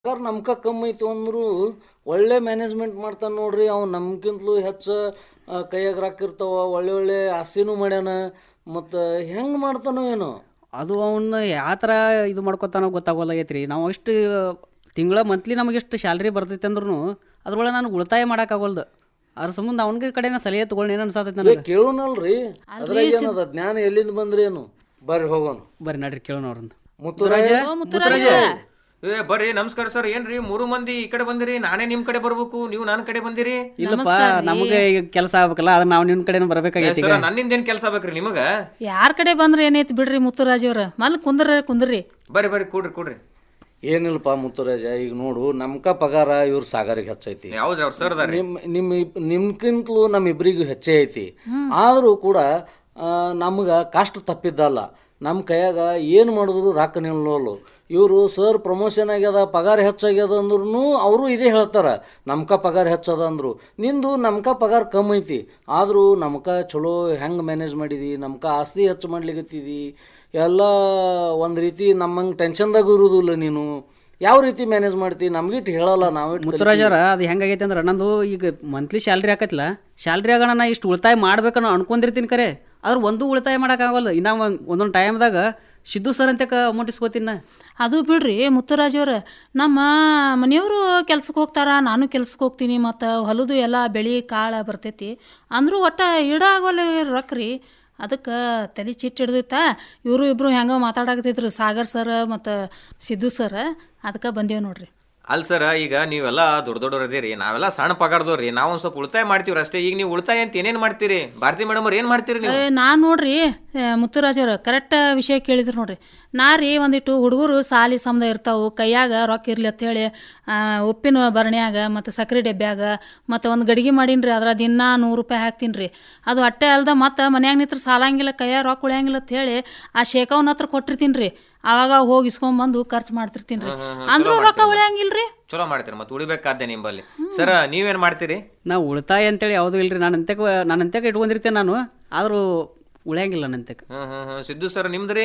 ಪಗಾರ ನಮ್ಕ ಕಮ್ಮಿ ಐತಿ ಅಂದ್ರು ಒಳ್ಳೆ ಮ್ಯಾನೇಜ್ಮೆಂಟ್ ಮಾಡ್ತಾನೆ ನೋಡ್ರಿ ಅವ್ ನಮ್ಗಿಂತಲೂ ಹೆಚ್ಚು ಕೈಯಾಗ ರೊಕ್ಕ ಇರ್ತಾವ ಒಳ್ಳೆ ಒಳ್ಳೆ ಆಸ್ತಿನೂ ಮಾಡ್ಯಾನ ಮತ್ತು ಹೆಂಗೆ ಮಾಡ್ತಾನೋ ಏನೋ ಅದು ಅವನ್ನ ಯಾವ ಥರ ಇದು ಮಾಡ್ಕೊತಾನೋ ಗೊತ್ತಾಗೋಲಾಗೈತೆ ರೀ ನಾವು ಅಷ್ಟು ತಿಂಗಳ ಮಂತ್ಲಿ ನಮಗೆ ಎಷ್ಟು ಸ್ಯಾಲ್ರಿ ಬರ್ತೈತೆ ಅಂದ್ರೂ ಅದ್ರೊಳಗೆ ನಾನು ಉಳಿತಾಯ ಮಾಡೋಕ್ಕಾಗಲ್ದು ಅದ್ರ ಸಂಬಂಧ ಅವನಿಗೆ ಕಡೆ ನಾ ಸಲಹೆ ತೊಗೊಂಡು ಏನು ಅನ್ಸತೈತೆ ಏ ನನಗೆ ಕೇಳೋನಲ್ರಿ ಅದ್ರಾಗ ಏನದ ಜ್ಞಾನ ಎಲ್ಲಿಂದ ಬಂದ್ರಿ ಏನು ಬರ್ರಿ ಹೋಗೋಣ ಬರ್ರಿ ನಡ್ರಿ ಕೇಳೋಣ ಅವ್ರನ್ನ ಮುತ್ತುರಾಜ ಮುತ್ತುರಾಜ ಏ ಬರ್ರಿ ನಮಸ್ಕಾರ ಸರ್ ಏನ್ರಿ ಮೂರು ಮಂದಿ ಈ ಕಡೆ ಬಂದಿರಿ ನಾನೇ ನಿಮ್ ಕಡೆ ಬರ್ಬೇಕು ನೀವು ನನ್ನ ಕಡೆ ಬಂದಿರಿ ಇಲ್ಲಪ್ಪ ನಮಗೆ ಈಗ ಕೆಲಸ ಆಗ್ಬೇಕಲ್ಲ ಅದ್ರ ನಾವು ನಿನ್ನ ಕಡೆನೂ ಬರ್ಬೇಕಾಗೈತಿ ಸರ್ ನನ್ನಿಂದ ಏನ್ ಕೆಲಸ ಬೇಕ್ರಿ ನಿಮಗ ಯಾರ್ ಕಡೆ ಬಂದ್ರೆ ಏನೈತಿ ಬಿಡ್ರಿ ಮುತ್ತುರಾಜ್ ಅವ್ರ ಮಲ್ ಕುಂದ್ರ ಕುಂದ್ರಿ ಬರ್ರಿ ಬರ್ರಿ ಕೂಡ್ರಿ ಕೂಡ್ರಿ ಏನಿಲ್ಲಪ್ಪ ಮುತ್ತುರಾಜ ಈಗ ನೋಡು ನಮ್ಕ ಪಗಾರ ಇವ್ರ ಸಾಗರಿಗೆ ಹೆಚ್ಚೈತಿ ಯಾವ್ದ್ರಿ ಅವ್ರ ಸರ್ ಅದಾರಿ ನಿಮ್ ನಿಮ್ಮ ನಿಮ್ಗಿಂತಲೂ ನಮ್ಮಿಬ್ರಿಗೂ ಹೆಚ್ಚೇ ಐತಿ ಆದರೂ ಕೂಡ ನಮ್ಗೆ ಕಷ್ಟ ತಪ್ಪಿದ್ದಲ್ಲ ನಮ್ಮ ಕೈಯಾಗ ಏನು ಮಾಡಿದ್ರು ರೊಕ್ಕ ನಿಲ್ಲೋಲು ಇವರು ಸರ್ ಪ್ರಮೋಷನ್ ಆಗ್ಯದ ಪಗಾರ ಹೆಚ್ಚಾಗ್ಯದ ಅಂದ್ರೂ ಅವರು ಇದೇ ಹೇಳ್ತಾರೆ ನಮ್ಕ ಪಗಾರ ಹೆಚ್ಚದ ಅಂದರು ನಿಂದು ನಮ್ಕ ಪಗಾರ ಕಮ್ಮಿ ಐತಿ ಆದರೂ ನಮ್ಕ ಚಲೋ ಹೆಂಗೆ ಮ್ಯಾನೇಜ್ ಮಾಡಿದಿ ನಮ್ಕ ಆಸ್ತಿ ಹೆಚ್ಚು ಮಾಡ್ಲಿಕತ್ತಿದಿ ಎಲ್ಲ ಒಂದು ರೀತಿ ನಮ್ಮಂಗೆ ಟೆನ್ಷನ್ದಾಗ ಇರುವುದಿಲ್ಲ ನೀನು ಯಾವ ರೀತಿ ಮ್ಯಾನೇಜ್ ಮಾಡ್ತಿ ನಮ್ಗಿಟ್ಟು ಹೇಳಲ್ಲ ನಾವಿಟ್ಟು ಮುತ್ತುರಾಜರ ಅದು ಹೆಂಗಾಗೈತೆ ಅಂದ್ರೆ ನಂದು ಈಗ ಮಂತ್ಲಿ ಸ್ಯಾಲ್ರಿ ಹಾಕತ್ಲ ಸ್ಯಾಲ್ರಿ ಆಗೋಣ ನಾ ಇಷ್ಟು ಉಳಿತಾಯ ಮಾಡ್ಬೇಕನ್ನೋ ಅನ್ಕೊಂಡಿರ್ತೀನಿ ಕರೆ ಆದ್ರೆ ಒಂದು ಉಳಿತಾಯ ಮಾಡೋಕ್ಕಾಗಲ್ಲ ಇನ್ನ ಒಂದು ಒಂದೊಂದು ಟೈಮ್ದಾಗ ಸಿದ್ದು ಸರ್ ಅಂತ ಅಮೌಂಟ್ ಇಸ್ಕೋತೀನಿ ನಾ ಅದು ಬಿಡ್ರಿ ಮುತ್ತುರಾಜ್ ಅವ್ರ ನಮ್ಮ ಮನೆಯವರು ಕೆಲ್ಸಕ್ಕೆ ಹೋಗ್ತಾರ ನಾನು ಕೆಲ್ಸಕ್ಕೆ ಹೋಗ್ತೀನಿ ಮತ್ತು ಹೊಲದು ಎಲ್ಲ ಬೆಳೆ ಕಾಳು ಬರ್ತೈತಿ ಅಂದರೂ ಒಟ್ಟು ಇಡ ಆಗೋಲ್ಲ ರೊಕ್ಕ ರೀ ಅದಕ್ಕೆ ತಲೆ ಚಿಟ್ಟು ಹಿಡ್ದೈತ ಇವರು ಇಬ್ಬರು ಹೆಂಗೋ ಮಾತಾಡಕತ್ತಿದ್ರು ಸಾಗರ್ ಸರ್ ಮತ್ತು ಸಿದ್ದು ಸರ್ ಅದಕ್ಕೆ ಬಂದೇವು ನೋಡ್ರಿ ಅಲ್ ಸರ್ ಈಗ ನೀವೆಲ್ಲ ದೊಡ್ಡ ದೊಡ್ಡವ್ರು ಅದೀರಿ ನಾವೆಲ್ಲ ಸಣ್ಣ ಪಗಾರದವ್ರಿ ನಾವು ಒಂದ್ ಸ್ವಲ್ಪ ಉಳಿತಾಯ ಮಾಡ್ತೀವ್ರಿ ಅಷ್ಟೇ ಈಗ ನೀವು ಉಳಿತಾಯ ಅಂತ ಏನೇನ್ ಮಾಡ್ತೀರಿ ಭಾರತಿ ಮೇಡಮ್ ಅವ್ರು ಏನ್ ಮಾಡ್ತೀರಿ ನೀವು ನಾನು ನೋಡ್ರಿ ಮುತ್ತುರಾಜ್ ಅವ್ರ ಕರೆಕ್ಟ್ ವಿಷಯ ಕೇಳಿದ್ರು ನೋಡ್ರಿ ನಾ ರೀ ಒಂದಿಟ್ಟು ಹುಡುಗರು ಸಾಲಿ ಸಮದ ಇರ್ತಾವು ಕೈಯಾಗ ರೊಕ್ಕ ಇರ್ಲಿ ಅಂತ ಹೇಳಿ ಆ, ಉಪ್ಪಿನ ಭರಣ್ಯಾಗ ಮತ್ತು ಸಕ್ಕರೆ ಡಬ್ಬ್ಯಾಗ ಮತ್ತು ಒಂದು ಗಡಿಗೆ ಮಾಡೀನಿ ಅದ್ರ ದಿನ ನೂರು ರೂಪಾಯಿ ಹಾಕ್ತೀನಿ ರೀ ಅದು ಅಟ್ಟೆ ಅಲ್ದ ಮತ್ತು ಮನ್ಯಾಗ ನಿತ್ರ ಸಾಲಂಗಿಲ್ಲ ಕೈಯಾಗ ರೊಕ್ಕ ಉಳಿಯಂಗಿಲ್ಲ ಅಂತ ಹೇಳಿ ಆ ಶೇಖವನ ಹತ್ರ ಕೊಟ್ಟಿರ್ತೀನಿ ರೀ ಅವಾಗ ಹೋಗಿ ಇಸ್ಕೊಂಬಂದು ಖರ್ಚು ಮಾಡ್ತಿರ್ತೀನಿ ರೀ ಅಂದ್ರೂ ರೊಕ್ಕ ಉಳಿಯಂಗಿಲ್ರಿ ಚಲೋ ಮಾಡ್ತೀರಿ ಮತ್ತೆ ಉಳಿಬೇಕಾದ್ದೆ ನಿಂಬಲ್ಲಿ ಸರ್ ನೀವೇನ್ ಮಾಡ್ತೀರಿ ನಾವು ಉಳಿತಾಯ ಅಂತೇಳಿ ಯಾವುದೂ ಇಲ್ರಿ ನಾನು ಅಂತ್ಯಕ್ಕೆ ನಾನು ಅಂತ್ಯಕ್ಕೆ ಇಟ್ಕೊಂಡಿರ್ತೇನೆ ನಾನು ಆದರೂ ಉಳಿಯಂಗಿಲ್ಲ ನನ್ನ ಅಂತ್ಯಕ್ಕೆ ಹ್ಮ್ ಹ್ಮ್ ಹ್ಮ್ ಸಿದ್ದು ಸರ್ ನಿಮ್ದ್ರಿ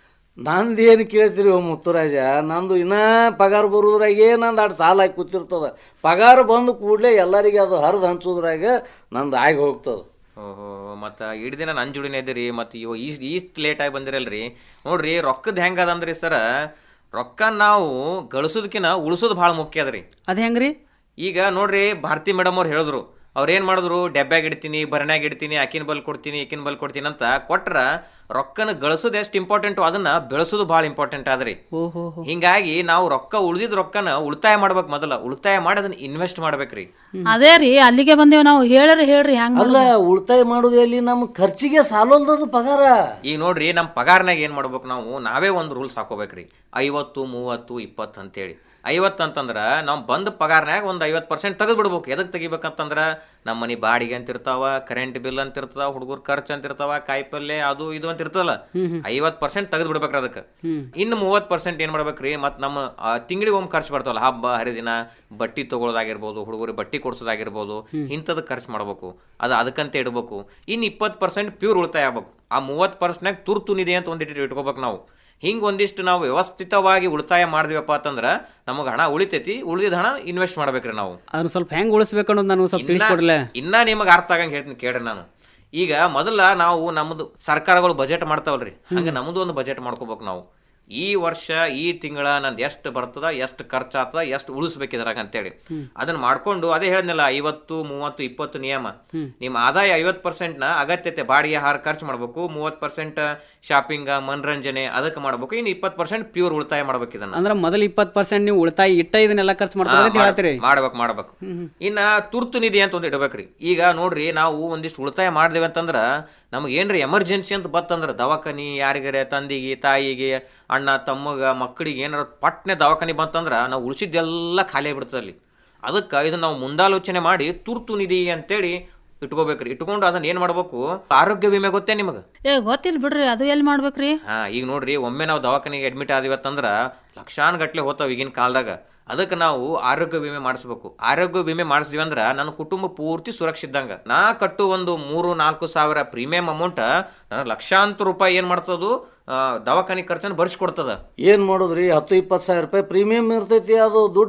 ನಂದು ಏನು ಕೇಳ್ತೀರಿ ಓ ಮುತ್ತುರಾಜ ನಂದು ಇನ್ನೂ ಪಗಾರ ಬರೋದ್ರಾಗೆ ನಂದು ಅಷ್ಟು ಸಾಲ ಆಗಿ ಕೂತಿರ್ತದ ಪಗಾರ ಬಂದ ಕೂಡಲೇ ಎಲ್ಲರಿಗೆ ಅದು ಹರಿದು ಹಂಚೋದ್ರಾಗ ನಂದು ಆಗಿ ಹೋಗ್ತದೆ ಓಹೋ ಮತ್ತು ಇಡೀ ದಿನ ನನ್ನ ಜೋಡಿನೇ ಇದ್ದೀರಿ ಮತ್ತು ಇವ ಈ ಈಸ್ಟ್ ಲೇಟ್ ಆಗಿ ಬಂದಿರಲ್ರಿ ನೋಡ್ರಿ ರೊಕ್ಕದ ಹೆಂಗದ ಅಂದ್ರಿ ಸರ ರೊಕ್ಕ ನಾವು ಗಳಿಸೋದಕ್ಕಿಂತ ಉಳಿಸೋದು ಭಾಳ ಮುಖ್ಯ ಅದ್ರಿ ಅದು ಹೆಂಗ್ರಿ ಈಗ ನೋಡ್ರಿ ಭಾರತಿ ಮೇಡಮ್ ಅವ್ರು ಹೇಳಿದ್ರು ಅವ್ರು ಏನ್ ಮಾಡಿದ್ರು ಡೆಬ್ಬ್ಯಾಗ ಇಡ್ತೀನಿ ಭರಣಾಗ ಇಡ್ತೀನಿ ಆಕಿನ ಬಲ್ ಕೊಡ್ತೀನಿ ಈಕಿನ ಬಲ್ ಕೊಡ್ತೀನಿ ಅಂತ ಕೊಟ್ರ ರೊಕ್ಕನ ಗಳಿಸೋದು ಎಷ್ಟು ಇಂಪಾರ್ಟೆಂಟು ಅದನ್ನ ಬೆಳೆಸೋದು ಭಾಳ ಇಂಪಾರ್ಟೆಂಟ್ ಆದ್ರಿ ಓಹೋ ಹಿಂಗಾಗಿ ನಾವು ರೊಕ್ಕ ಉಳಿದಿದ್ ರೊಕ್ಕನ ಉಳಿತಾಯ ಮಾಡ್ಬೇಕು ಮೊದಲ ಉಳಿತಾಯ ಮಾಡಿ ಅದನ್ನ ಇನ್ವೆಸ್ಟ್ ಮಾಡ್ಬೇಕ್ರಿ ಅದೇ ರೀ ಅಲ್ಲಿಗೆ ಬಂದೇವು ನಾವು ಹೇಳ್ರಿ ಹೇಳ್ರಿ ಹೆಂಗ್ ಅಲ್ಲ ಉಳಿತಾಯ ಮಾಡೋದು ಎಲ್ಲಿ ನಮ್ಮ ಖರ್ಚಿಗೆ ಸಾಲೋಲ್ದದು ಪಗಾರ ಈಗ ನೋಡ್ರಿ ನಮ್ಮ ಪಗಾರ್ನಾಗ ಏನ್ ಮಾಡ್ಬೇಕು ನಾವು ನಾವೇ ಒಂದು ರೂಲ್ಸ್ ಹಾಕೋಬೇಕ್ರಿ ಐವತ್ತು ಮೂವತ್ತು ಇಪ್ಪತ್ತು ಅಂತೇಳಿ ಐವತ್ತು ಅಂತಂದ್ರ ನಾವು ಬಂದ ಪಗಾರ್ನಾಗ ಒಂದು ಐವತ್ತು ಪರ್ಸೆಂಟ್ ತೆಗೆದು ಬಿಡ್ಬೇಕು ಎದಕ್ಕೆ ತೆಗಿಬೇಕಂತಂದ್ರ ನಮ್ಮ ಮನೆ ಬಾಡಿಗೆ ಅಂತ ಇರ್ತಾವ ಕರೆಂಟ್ ಬಿಲ್ ಅಂತ ಇರ್ತಾವ ಹುಡುಗರ ಖರ್ಚು ಅಂತ ಇರ್ತಾವ ಕಾಯಿಪಲ್ಲೆ ಅದು ಇದು ಅಂತ ಇರ್ತದಲ್ಲ ಐವತ್ತು ಪರ್ಸೆಂಟ್ ತೆಗೆದು ಬಿಡ್ಬೇಕ್ರಿ ಅದಕ್ಕೆ ಇನ್ನು ಮೂವತ್ತು ಪರ್ಸೆಂಟ್ ಏನ್ ಮಾಡ್ಬೇಕ್ರಿ ಮತ್ತು ನಮ್ಮ ತಿಂಗಳಿಗೆ ಒಮ್ಮೆ ಖರ್ಚು ಬರ್ತಾವಲ್ಲ ಹಬ್ಬ ಹರಿದಿನ ಬಟ್ಟಿ ತಗೊಳ್ಳೋದಾಗಿರ್ಬೋದು ಹುಡುಗರಿಗೆ ಬಟ್ಟಿ ಕೊಡ್ಸೋದಾಗಿರ್ಬೋದು ಇಂಥದಕ್ಕೆ ಖರ್ಚು ಮಾಡ್ಬೇಕು ಅದು ಅದಕ್ಕಂತ ಇಡ್ಬೇಕು ಇನ್ನು ಇಪ್ಪತ್ತು ಪರ್ಸೆಂಟ್ ಪ್ಯೂರ್ ಉಳಿತಾಯ ಆಗ್ಬೇಕು ಆ ಮೂವತ್ತು ಪರ್ಸೆಂಟ್ನಾಗ ತುರ್ತು ನಿಧಿ ಅಂತ ಒಂದಿಟ್ಟು ಇಟ್ಕೋಬೇಕು ನಾವು ಹಿಂಗೆ ಒಂದಿಷ್ಟು ನಾವು ವ್ಯವಸ್ಥಿತವಾಗಿ ಉಳಿತಾಯ ಮಾಡಿದ್ವಪ್ಪ ಅಂತಂದ್ರೆ ನಮಗೆ ಹಣ ಉಳಿತೈತಿ ಉಳಿದಿದ ಹಣ ಇನ್ವೆಸ್ಟ್ ಮಾಡ್ಬೇಕ್ರಿ ನಾವು ಅದನ್ನ ಸ್ವಲ್ಪ ಹೆಂಗೆ ಉಳಿಸ್ಬೇಕು ಅನ್ನೋದು ನಾನು ಸ್ವಲ್ಪ ತಿಳಿಸ್ಕೊಡ್ಲೆ ಇನ್ನ ನಿಮಗೆ ಅರ್ಥ ಆಗಂಗೆ ಹೇಳ್ತೀನಿ ಕೇಳ್ರಿ ನಾನು ಈಗ ಮೊದಲ ನಾವು ನಮ್ದು ಸರ್ಕಾರಗಳು ಬಜೆಟ್ ಮಾಡ್ತಾವಲ್ರಿ ಹಂಗೆ ನಮ್ದು ಒಂದು ಬಜೆಟ್ ಮಾಡ್ಕೋಬೇಕು ನಾವು ಈ ವರ್ಷ ಈ ತಿಂಗಳ ನಂದು ಎಷ್ಟು ಬರ್ತದ ಎಷ್ಟು ಖರ್ಚಾಗ್ತದ ಎಷ್ಟು ಉಳಿಸ್ಬೇಕು ಇದ್ರಾಗ ಅಂತೇಳಿ ಅದನ್ನ ಮಾಡ್ಕೊಂಡು ಅದೇ ಹೇಳಿದ್ನಲ್ಲ ಐವತ್ತು ಮೂವತ್ತು ಇಪ್ಪತ್ತು ನಿಯಮ ನಿಮ್ಮ ಆದಾಯ ಐವತ್ತು ಪರ್ಸೆಂಟ್ ನ ಅಗತ್ಯತೆ ಬಾಡಿಗೆ ಆಹಾರ ಖರ್ಚು ಮಾಡ್ಬೇಕು ಮೂವತ್ತು ಪರ್ಸೆಂಟ್ ಶಾಪಿಂಗ್ ಮನರಂಜನೆ ಅದಕ್ಕೆ ಮಾಡ್ಬೇಕು ಇನ್ನು ಇಪ್ಪತ್ತು ಪರ್ಸೆಂಟ್ ಪ್ಯೂರ್ ಉಳಿತಾಯ ಮಾಡ್ಬೇಕು ಇದನ್ನ ಅಂದ್ರೆ ಮೊದಲು ಇಪ್ಪತ್ತು ಪರ್ಸೆಂಟ್ ನೀವು ಉಳಿತಾಯ ಇಟ್ಟ ಇದನ್ನೆಲ್ಲ ಖರ್ಚು ಮಾಡ್ತಾರೆ ಅಂತ ಹೇಳ್ತೀರಿ ಮಾಡ್ಬೇಕು ಮಾಡ್ಬೇಕು ಇನ್ನ ತುರ್ತು ನಿಧಿ ಅಂತ ಒಂದು ಇಡಬೇಕ್ರಿ ಈಗ ನೋಡ್ರಿ ನಾವು ಒಂದಿಷ್ಟು ಉಳಿತಾಯ ಮಾಡ್ದೇವೆ ಅಂತಂದ್ರ ನಮ್ಗೆ ಏನ್ರಿ ಎಮರ್ಜೆನ್ಸಿ ಅಂತ ಬತ್ತಂದ್ರ ದವಾಖಾನಿ ಯಾರಿಗಾರೆ ತಂದಿಗೆ ತಾಯಿಗೆ ಅಣ್ಣ ತಮ್ಮಗ ಮಕ್ಕಳಿಗೆ ಏನಾರ ಪಟ್ನೆ ದವಾಖಾನಿ ಬಂತಂದ್ರ ನಾವು ಉಳಿಸಿದ್ದೆಲ್ಲ ಖಾಲಿ ಆಗ್ಬಿಡ್ತದೆ ಅಲ್ಲಿ ಅದಕ್ಕೆ ಇದನ್ನ ನಾವು ಮುಂದಾಲೋಚನೆ ಮಾಡಿ ತುರ್ತು ನಿಧಿ ಅಂತೇಳಿ ಇಟ್ಕೋಬೇಕ್ರಿ ಇಟ್ಕೊಂಡು ಅದನ್ನ ಏನ್ ಮಾಡ್ಬೇಕು ಆರೋಗ್ಯ ವಿಮೆ ಗೊತ್ತೇ ನಿಮಗೆ ಏ ಗೊತ್ತಿಲ್ಲ ಬಿಡ್ರಿ ಅದು ಎಲ್ಲಿ ಮಾಡ್ಬೇಕ್ರಿ ಹಾ ಈಗ ನೋಡ್ರಿ ಒಮ್ಮೆ ನಾವು ದವಾಖಾನೆಗೆ ಅಡ್ಮಿಟ್ ಆದಿವತ್ತಂದ್ರ ಲಕ್ಷಾನ್ ಗಟ್ಲೆ ಹೋತಾವ ಈಗಿನ ಕಾಲದಾಗ ಅದಕ್ಕೆ ನಾವು ಆರೋಗ್ಯ ವಿಮೆ ಮಾಡಿಸ್ಬೇಕು ಆರೋಗ್ಯ ವಿಮೆ ಮಾಡಿಸಿದ್ವಿ ಅಂದ್ರ ನನ್ನ ಕುಟುಂಬ ಪೂರ್ತಿ ಸುರಕ್ಷಿದ್ದಂಗ ನಾ ಕಟ್ಟು ಒಂದು ಮೂರು ನಾಲ್ಕು ಸಾವಿರ ಪ್ರೀಮಿಯಂ ಅಮೌಂಟ್ ನನಗೆ ಲಕ್ಷಾಂತರ ರೂಪಾಯಿ ಏನ್ ಮಾಡ್ತದು ಆ, ದವಾಖಾನೆ ಖರ್ಚನ್ನು ಭರಿಸ್ಕೊಡ್ತದ ಏನು ಮಾಡೋದ್ರಿ ಹತ್ತು ಇಪ್ಪತ್ತು ಸಾವಿರ ರೂಪಾಯಿ ಪ್ರೀಮಿಯಂ ಇರ್ತೈತಿ ಅದು ದುಡ್ಡು